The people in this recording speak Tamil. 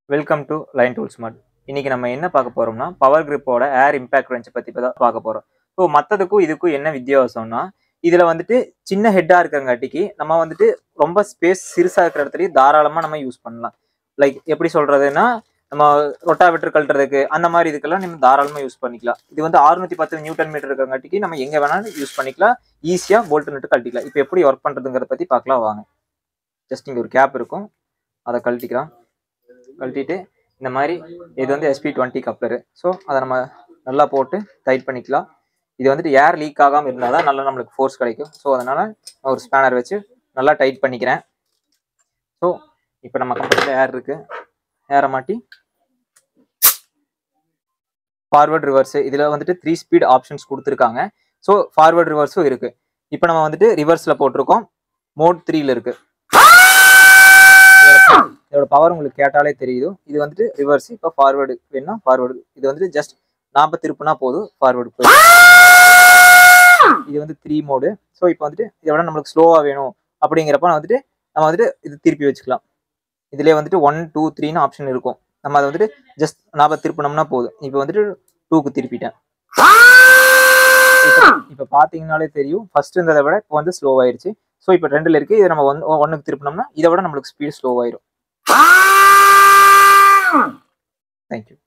welcome to line tool smart இன்னைக்கு நம்ம என்ன பார்க்க போறோம்னா பவர் கிரிப்போட ஏர் இம்பாக்ட் ரெஞ்சை பத்தி தான் பார்க்க போறோம் ஸோ மற்றதுக்கும் இதுக்கும் என்ன வித்தியாசம்னா இதுல வந்துட்டு சின்ன ஹெட்டா இருக்கிறங்காட்டிக்கு நம்ம வந்துட்டு ரொம்ப ஸ்பேஸ் சிறுசா இருக்கிற இடத்துலயும் தாராளமா நம்ம யூஸ் பண்ணலாம் லைக் எப்படி சொல்றதுன்னா நம்ம ரொட்டாவேட்டர் கழட்டுறதுக்கு அந்த மாதிரி இதுக்கெல்லாம் நம்ம தாராளமா யூஸ் பண்ணிக்கலாம் இது வந்து 610 பத்து நியூட்டன் மீட்டர் இருக்கிறங்காட்டிக்கு நம்ம எங்க வேணாலும் யூஸ் பண்ணிக்கலாம் ஈஸியா போல்ட் நட்டு கழட்டிக்கலாம் இப்போ எப்படி ஒர்க் பண்றதுங்கிறத பத்தி பார்க்கலாம் வாங்க ஜஸ்ட் இங்க ஒரு கேப் இருக்கும் அதை கழட்டிக்கலாம் கழட்டிட்டு இந்த மாதிரி இது வந்து எஸ்பி டுவெண்ட்டி கப்ளரு ஸோ அதை நம்ம நல்லா போட்டு டைட் பண்ணிக்கலாம் இது வந்துட்டு ஏர் லீக் ஆகாமல் இருந்தால் தான் நல்லா நம்மளுக்கு ஃபோர்ஸ் கிடைக்கும் ஸோ அதனால் நான் ஒரு ஸ்பேனர் வச்சு நல்லா டைட் பண்ணிக்கிறேன் ஸோ இப்போ நம்ம கம்பெனியில் ஏர் இருக்குது ஏரை மாட்டி ஃபார்வர்ட் ரிவர்ஸ் இதில் வந்துட்டு த்ரீ ஸ்பீட் ஆப்ஷன்ஸ் கொடுத்துருக்காங்க ஸோ ஃபார்வர்ட் ரிவர்ஸும் இருக்குது இப்போ நம்ம வந்துட்டு ரிவர்ஸில் போட்டிருக்கோம் மோட் த்ரீல இருக்குது இதோட பவர் உங்களுக்கு கேட்டாலே தெரியுது இது வந்துட்டு ரிவர்ஸ் இப்போ ஃபார்வர்டு வேணும்னா ஃபார்வர்டு இது வந்துட்டு ஜஸ்ட் நாற்பது திருப்புனா போதும் ஃபார்வர்டு போயிடும் இது வந்து த்ரீ மோடு ஸோ இப்போ வந்துட்டு இதை விட நம்மளுக்கு ஸ்லோவாக வேணும் அப்படிங்கிறப்ப நான் வந்துட்டு நம்ம வந்துட்டு இது திருப்பி வச்சுக்கலாம் இதுலேயே வந்துட்டு ஒன் டூ த்ரீன்னு ஆப்ஷன் இருக்கும் நம்ம அதை வந்துட்டு ஜஸ்ட் நாற்பது திருப்பினோம்னா போதும் இப்போ வந்துட்டு டூக்கு திருப்பிட்டேன் இப்போ பார்த்தீங்கனாலே தெரியும் ஃபர்ஸ்ட் இருந்ததை விட இப்போ வந்து ஸ்லோ ஆயிருச்சு ஸோ இப்போ ரெண்டுல இருக்கு இதை நம்ம ஒன் ஒன்னுக்கு திருப்பினோம்னா இதை விட நம்மளுக்கு ஸ்பீட் ஸ்லோ ஆயிரும் தேங்க்யூ